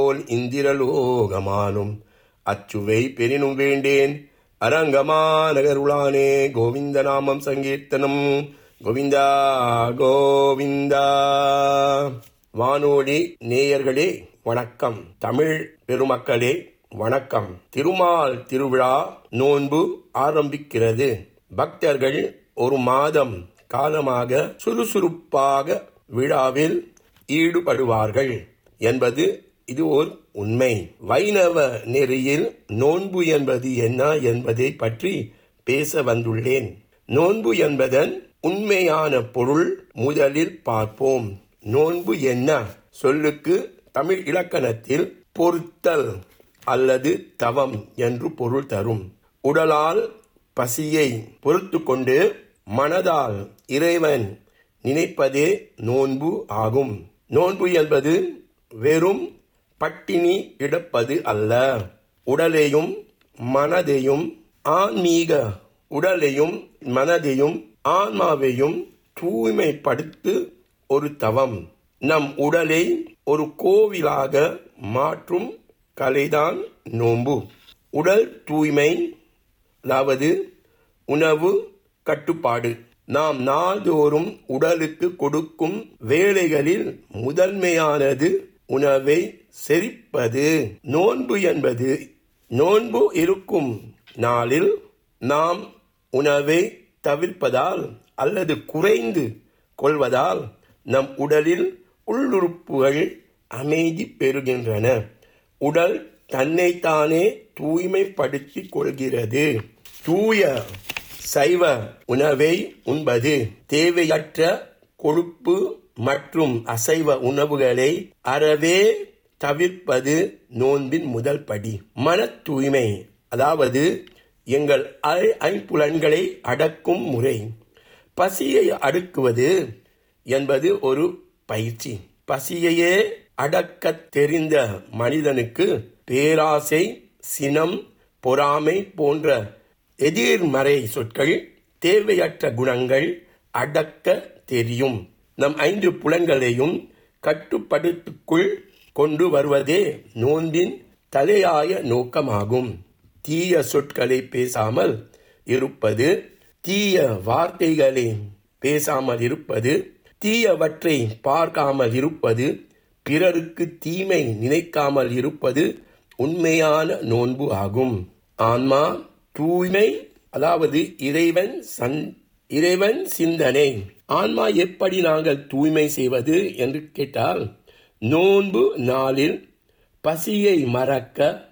போல் இந்திரலோகமானும் அச்சுவை பெரினும் வேண்டேன் அரங்கமா நகருளானே கோவிந்த நாமம் சங்கீர்த்தனம் கோவிந்தா கோவிந்தா வானோடி நேயர்களே வணக்கம் தமிழ் பெருமக்களே வணக்கம் திருமால் திருவிழா நோன்பு ஆரம்பிக்கிறது பக்தர்கள் ஒரு மாதம் காலமாக சுறுசுறுப்பாக விழாவில் ஈடுபடுவார்கள் என்பது இது ஒரு உண்மை வைணவ நெறியில் நோன்பு என்பது என்ன என்பதை பற்றி பேச வந்துள்ளேன் நோன்பு என்பதன் உண்மையான பொருள் முதலில் பார்ப்போம் நோன்பு என்ன சொல்லுக்கு தமிழ் இலக்கணத்தில் பொறுத்தல் அல்லது தவம் என்று பொருள் தரும் உடலால் பசியை பொறுத்து கொண்டு மனதால் இறைவன் நினைப்பதே நோன்பு ஆகும் நோன்பு என்பது வெறும் பட்டினி கிடப்பது அல்ல உடலையும் மனதையும் ஆன்மீக உடலையும் மனதையும் ஆன்மாவையும் தூய்மைப்படுத்து ஒரு தவம் நம் உடலை ஒரு கோவிலாக மாற்றும் கலைதான் நோன்பு உடல் தூய்மை அதாவது உணவு கட்டுப்பாடு நாம் நாள்தோறும் உடலுக்கு கொடுக்கும் வேலைகளில் முதன்மையானது உணவை செரிப்பது நோன்பு என்பது நோன்பு இருக்கும் நாளில் நாம் உணவை தவிர்ப்பதால் அல்லது குறைந்து கொள்வதால் நம் உடலில் உள்ளுறுப்புகள் அமைதி பெறுகின்றன உடல் தன்னைத்தானே தூய்மைப்படுத்திக் கொள்கிறது தூய சைவ உணவை உண்பது தேவையற்ற கொழுப்பு மற்றும் அசைவ உணவுகளை அறவே தவிர்ப்பது நோன்பின் முதல் படி மன தூய்மை அதாவது எங்கள் ஐ- ஐம்புலன்களை அடக்கும் முறை பசியை அடுக்குவது என்பது ஒரு பயிற்சி பசியையே அடக்கத் தெரிந்த மனிதனுக்கு பேராசை சினம் பொறாமை போன்ற எதிர்மறை சொற்கள் தேவையற்ற குணங்கள் அடக்க தெரியும் நம் ஐந்து புலன்களையும் கட்டுப்படுத்துக்குள் கொண்டு வருவதே நோன்பின் தலையாய நோக்கமாகும் தீய சொற்களை பேசாமல் இருப்பது தீய வார்த்தைகளை பேசாமல் இருப்பது தீயவற்றை பார்க்காமல் இருப்பது பிறருக்கு தீமை நினைக்காமல் இருப்பது உண்மையான நோன்பு ஆகும் ஆன்மா தூய்மை அதாவது இறைவன் சன் இறைவன் சிந்தனை ஆன்மா எப்படி நாங்கள் தூய்மை செய்வது என்று கேட்டால் நோன்பு நாளில் பசியை மறக்க